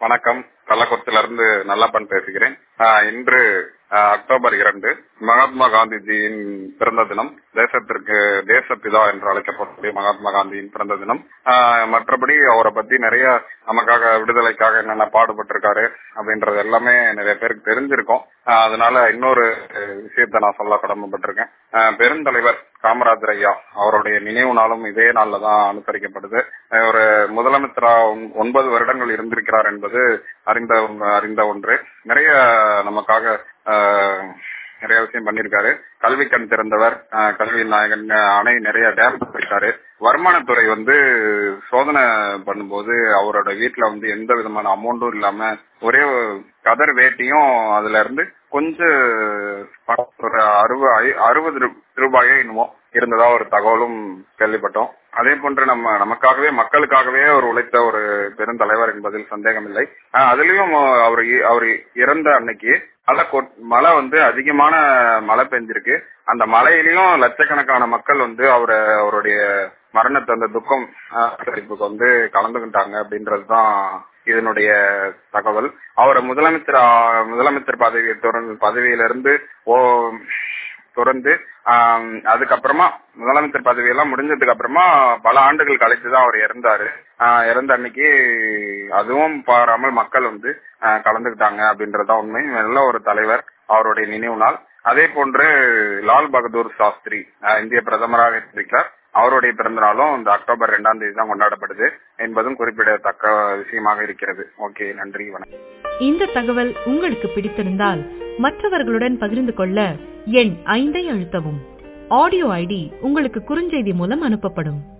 வணக்கம் கள்ளக்குறிச்சியில இருந்து நல்லப்பன் பேசுகிறேன் ஆஹ் இன்று ஆஹ் அக்டோபர் இரண்டு மகாத்மா காந்திஜியின் பிறந்த தினம் தேசத்திற்கு தேசப்பிதா என்று அழைக்கப்படக்கூடிய மகாத்மா காந்தியின் பிறந்த தினம் ஆஹ் மற்றபடி அவரை பத்தி நிறைய நமக்காக விடுதலைக்காக என்னென்ன பாடுபட்டிருக்காரு அப்படின்றது எல்லாமே நிறைய பேருக்கு தெரிஞ்சிருக்கும் ஆஹ் அதனால இன்னொரு விஷயத்த நான் சொல்ல கடமைப்பட்டிருக்கேன் ஆஹ் பெருந்தலைவர் காமராஜர் ஐயா அவருடைய நினைவு நாளும் இதே நாள்ல தான் அனுசரிக்கப்படுது ஒரு முதலமைச்சரா ஒன்பது வருடங்கள் இருந்திருக்கிறார் என்பது அறிந்த அறிந்த ஒன்று நிறைய நமக்காக நிறைய விஷயம் பண்ணிருக்காரு கல்வி கண் திறந்தவர் கல்வி நாயகன் அணை நிறைய டேம் இருக்காரு வருமானத்துறை வந்து சோதனை பண்ணும்போது அவரோட வீட்டுல வந்து எந்த விதமான அமௌண்ட்டும் இல்லாம ஒரே கதர் வேட்டியும் அதுல இருந்து கொஞ்சம் ஒரு அறுபது அறுபது ரூபாயோ என்னமோ இருந்ததா ஒரு தகவலும் கேள்விப்பட்டோம் அதே போன்று நம்ம நமக்காகவே மக்களுக்காகவே அவர் உழைத்த ஒரு பெருந்தலைவர் என்பதில் சந்தேகம் இல்லை அதுலயும் அவர் அவர் இறந்த அன்னைக்கு மழை மழை வந்து அதிகமான மழை பெஞ்சிருக்கு அந்த மழையிலயும் லட்சக்கணக்கான மக்கள் வந்து அவரை அவருடைய மரணத்தை அந்த துக்கம் அறிவிப்புக்கு வந்து கலந்துகிட்டாங்க அப்படின்றதுதான் இதனுடைய தகவல் அவரை முதலமைச்சர் முதலமைச்சர் பதவி பதவியிலிருந்து ஓ தொடர்ந்து அதுக்கப்புறமா முதலமைச்சர் பதவியெல்லாம் முடிஞ்சதுக்கு அப்புறமா பல ஆண்டுகள் கழித்துதான் அவர் இறந்தாரு இறந்த அன்னைக்கு அதுவும் பாராமல் மக்கள் வந்து கலந்துக்கிட்டாங்க அப்படின்றதுதான் உண்மை நல்ல ஒரு தலைவர் அவருடைய நினைவு நாள் அதே போன்று லால் பகதூர் சாஸ்திரி இந்திய பிரதமராக இருக்கிறார் அவருடைய பிறந்த நாளும் இந்த அக்டோபர் இரண்டாம் தேதி தான் கொண்டாடப்படுது என்பதும் குறிப்பிடத்தக்க விஷயமாக இருக்கிறது ஓகே நன்றி வணக்கம் இந்த தகவல் உங்களுக்கு பிடித்திருந்தால் மற்றவர்களுடன் பகிர்ந்து கொள்ள எண் ஐந்தை அழுத்தவும் ஆடியோ ஐடி உங்களுக்கு குறுஞ்செய்தி மூலம் அனுப்பப்படும்